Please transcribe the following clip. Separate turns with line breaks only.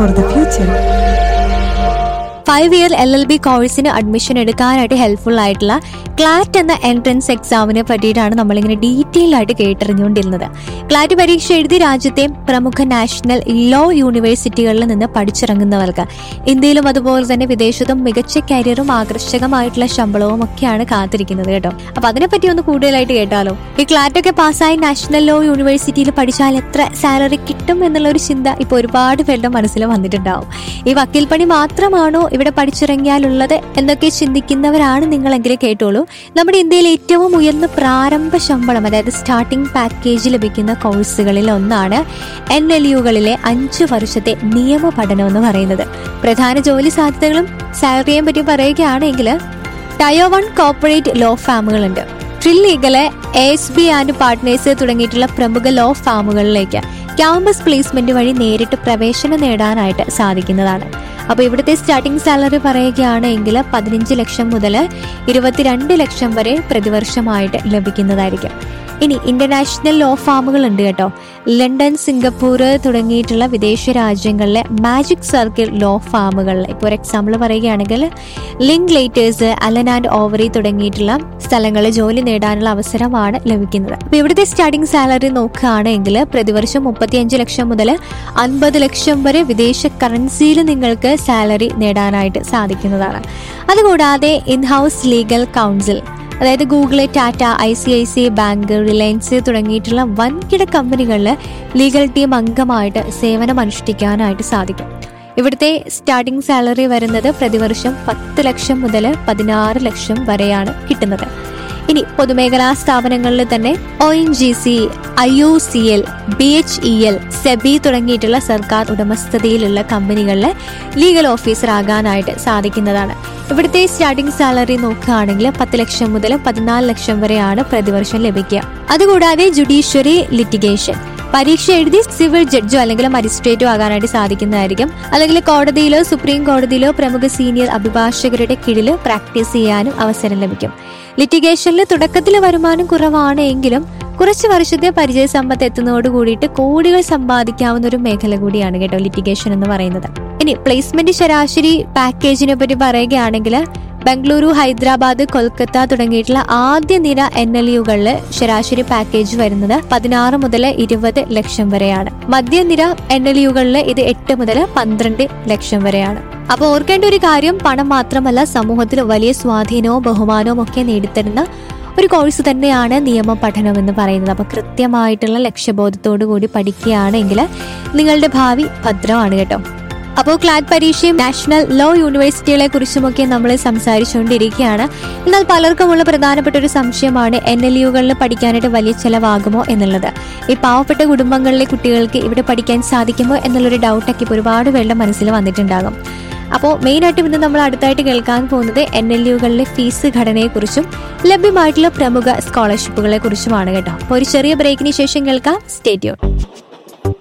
for the future.
Five year L L B കോഴ്സിന് admission എടുക്കാനായിട്ട് helpful ആയിട്ടുള്ള CLAT എന്ന എൻട്രൻസ് എക്സാമിനെ പറ്റിയിട്ടാണ് നമ്മളിങ്ങനെ ഡീറ്റെയിൽ ആയിട്ട് കേട്ടറിഞ്ഞുകൊണ്ടിരുന്നത് ക്ലാറ്റ് പരീക്ഷ എഴുതി രാജ്യത്തെ പ്രമുഖ നാഷണൽ ലോ യൂണിവേഴ്സിറ്റികളിൽ നിന്ന് പഠിച്ചിറങ്ങുന്നവർക്ക് ഇന്ത്യയിലും അതുപോലെ തന്നെ വിദേശത്തും മികച്ച കരിയറും ആകർഷകമായിട്ടുള്ള ശമ്പളവും ഒക്കെയാണ് കാത്തിരിക്കുന്നത് കേട്ടോ അപ്പൊ അതിനെപ്പറ്റി ഒന്ന് കൂടുതലായിട്ട് കേട്ടാലോ ഈ ക്ലാറ്റ് ഒക്കെ പാസ്സായി നാഷണൽ ലോ യൂണിവേഴ്സിറ്റിയിൽ പഠിച്ചാൽ എത്ര സാലറി കിട്ടും എന്നുള്ള ഒരു ചിന്ത ഇപ്പൊ ഒരുപാട് പേരുടെ മനസ്സിൽ വന്നിട്ടുണ്ടാവും ഈ വക്കീൽ പണി മാത്രമാണോ ഇവിടെ പഠിച്ചിറങ്ങിയാലുള്ളത് എന്നൊക്കെ ചിന്തിക്കുന്നവരാണ് നിങ്ങളെങ്കിലും കേട്ടോളൂ നമ്മുടെ ഇന്ത്യയിൽ ഏറ്റവും ഉയർന്ന പ്രാരംഭ ശമ്പളം അതായത് സ്റ്റാർട്ടിംഗ് പാക്കേജ് ലഭിക്കുന്ന കോഴ്സുകളിൽ ഒന്നാണ് എൻ എൽ യുകളിലെ അഞ്ചു വർഷത്തെ നിയമ പഠനം എന്ന് പറയുന്നത് പ്രധാന ജോലി സാധ്യതകളും സാലറിയെയും പറ്റി പറയുകയാണെങ്കിൽ ടയോ വൺ കോർപ്പറേറ്റ് ലോ ഫാമുകളുണ്ട് Trilegal S B and partners തുടങ്ങിയിട്ടുള്ള പ്രമുഖ ലോ ഫാമുകളിലേക്ക് ക്യാമ്പസ് പ്ലേസ്മെന്റ് വഴി നേരിട്ട് പ്രവേശനം നേടാനായിട്ട് സാധിക്കുന്നതാണ് അപ്പോൾ ഇവിടുത്തെ സ്റ്റാർട്ടിംഗ് സാലറി പറയുകയാണെങ്കിൽ പതിനഞ്ച് ലക്ഷം മുതൽ ഇരുപത്തിരണ്ട് ലക്ഷം വരെ പ്രതിവർഷമായിട്ട് ലഭിക്കുന്നതായിരിക്കും ഇനി ഇന്റർനാഷണൽ ലോ ഫാമുകൾ ഉണ്ട് കേട്ടോ ലണ്ടൻ സിംഗപ്പൂർ തുടങ്ങിയിട്ടുള്ള വിദേശ രാജ്യങ്ങളിലെ മാജിക് സർക്കിൾ ലോ ഫാമുകളിൽ ഇപ്പോൾ ഒരു എക്സാമ്പിൾ പറയുകയാണെങ്കിൽ Linklaters Allen and Overy തുടങ്ങിയിട്ടുള്ള സ്ഥലങ്ങളിൽ ജോലി നേടാനുള്ള അവസരമാണ് ലഭിക്കുന്നത് അപ്പോൾ ഇവിടുത്തെ സ്റ്റാർട്ടിംഗ് സാലറി നോക്കുകയാണെങ്കിൽ പ്രതിവർഷം മുപ്പത്തിയഞ്ച് ലക്ഷം മുതൽ അൻപത് ലക്ഷം വരെ വിദേശ കറൻസിയിൽ നിങ്ങൾക്ക് സാലറി നേടാനായിട്ട് സാധിക്കുന്നതാണ് അതുകൂടാതെ ഇൻ ഹൗസ് ലീഗൽ കൗൺസിൽ അതായത് Google Tata I C I C bank Reliance തുടങ്ങിയിട്ടുള്ള വൻകിട കമ്പനികളിൽ ലീഗൽ ടീം അംഗമായിട്ട് സേവനം അനുഷ്ഠിക്കാനായിട്ട് സാധിക്കും ഇവിടുത്തെ സ്റ്റാർട്ടിംഗ് സാലറി വരുന്നത് പ്രതിവർഷം പത്ത് ലക്ഷം മുതൽ പതിനാറ് ലക്ഷം വരെയാണ് കിട്ടുന്നത് ഇനി പൊതുമേഖലാ സ്ഥാപനങ്ങളിൽ തന്നെ O N G C I U C L B H E L SEBI തുടങ്ങിയിട്ടുള്ള സർക്കാർ ഉടമസ്ഥതയിലുള്ള കമ്പനികളിലെ ലീഗൽ ഓഫീസർ ആകാനായിട്ട് സാധിക്കുന്നതാണ് ഇവിടുത്തെ സ്റ്റാർട്ടിംഗ് സാലറി നോക്കുകയാണെങ്കിൽ പത്ത് ലക്ഷം മുതൽ പതിനാല് ലക്ഷം വരെയാണ് പ്രതിവർഷം ലഭിക്കുക അതുകൂടാതെ ജുഡീഷ്യറി ലിറ്റിഗേഷൻ പരീക്ഷ എഴുതി സിവിൽ ജഡ്ജോ അല്ലെങ്കിൽ മജിസ്ട്രേറ്റോ ആകാനായിട്ട് സാധിക്കുന്നതായിരിക്കും അല്ലെങ്കിൽ കോടതിയിലോ സുപ്രീം കോടതിയിലോ പ്രമുഖ സീനിയർ അഭിഭാഷകരുടെ കീഴിൽ പ്രാക്ടീസ് ചെയ്യാനും അവസരം ലഭിക്കും ലിറ്റിഗേഷനിൽ തുടക്കത്തിൽ വരുമാനം കുറവാണ് എങ്കിലും കുറച്ച് വർഷത്തെ പരിചയ സമ്പത്ത് എത്തുന്നതോട് കൂടിയിട്ട് കോടികൾ സമ്പാദിക്കാവുന്ന ഒരു മേഖല കൂടിയാണ് കേട്ടോ ലിറ്റിഗേഷൻ എന്ന് പറയുന്നത് ഇനി പ്ലേസ്മെന്റ് ശരാശരി പാക്കേജിനെ പറ്റി പറയുകയാണെങ്കിൽ ബംഗളൂരു ഹൈദരാബാദ് കൊൽക്കത്ത തുടങ്ങിയിട്ടുള്ള ആദ്യ നിര എൻ എൽ യുകളിൽ ശരാശരി പാക്കേജ് വരുന്നത് പതിനാറ് മുതൽ ഇരുപത് ലക്ഷം വരെയാണ് മധ്യനിര എൻ എൽ യുകളിൽ ഇത് എട്ട് മുതൽ പന്ത്രണ്ട് ലക്ഷം വരെയാണ് അപ്പോൾ ഓർക്കേണ്ട ഒരു കാര്യം പണം മാത്രമല്ല സമൂഹത്തിൽ വലിയ സ്വാധീനവും ബഹുമാനവും ഒക്കെ നേടിത്തരുന്ന ഒരു കോഴ്സ് തന്നെയാണ് നിയമ പഠനം എന്ന് പറയുന്നത് അപ്പോൾ കൃത്യമായിട്ടുള്ള ലക്ഷ്യബോധത്തോടു കൂടി പഠിക്കുകയാണെങ്കിൽ നിങ്ങളുടെ ഭാവി ഭദ്രമാണ് കേട്ടോ അപ്പോൾ ക്ലാറ്റ് പരീക്ഷയും നാഷണൽ ലോ യൂണിവേഴ്സിറ്റികളെ കുറിച്ചുമൊക്കെ നമ്മൾ സംസാരിച്ചുകൊണ്ടിരിക്കുകയാണ് എന്നാൽ പലർക്കുമുള്ള പ്രധാനപ്പെട്ട ഒരു സംശയമാണ് എൻ എൽ യുകളിൽ പഠിക്കാനായിട്ട് വലിയ ചിലവാകുമോ എന്നുള്ളത് ഈ പാവപ്പെട്ട കുടുംബങ്ങളിലെ കുട്ടികൾക്ക് ഇവിടെ പഠിക്കാൻ സാധിക്കുമോ എന്നുള്ളൊരു ഡൗട്ടൊക്കെ ഇപ്പോൾ ഒരുപാട് പേരുടെ മനസ്സിൽ വന്നിട്ടുണ്ടാകും അപ്പോൾ മെയിനായിട്ടും ഇന്ന് നമ്മൾ അടുത്തായിട്ട് കേൾക്കാൻ പോകുന്നത് എൻ എൽ യുകളിലെ ഫീസ് ഘടനയെക്കുറിച്ചും ലഭ്യമായിട്ടുള്ള പ്രമുഖ സ്കോളർഷിപ്പുകളെ കുറിച്ചുമാണ് കേട്ടോ അപ്പോൾ ഒരു ചെറിയ ബ്രേക്കിന് ശേഷം കേൾക്കാം സ്റ്റേറ്റ്യൂൺ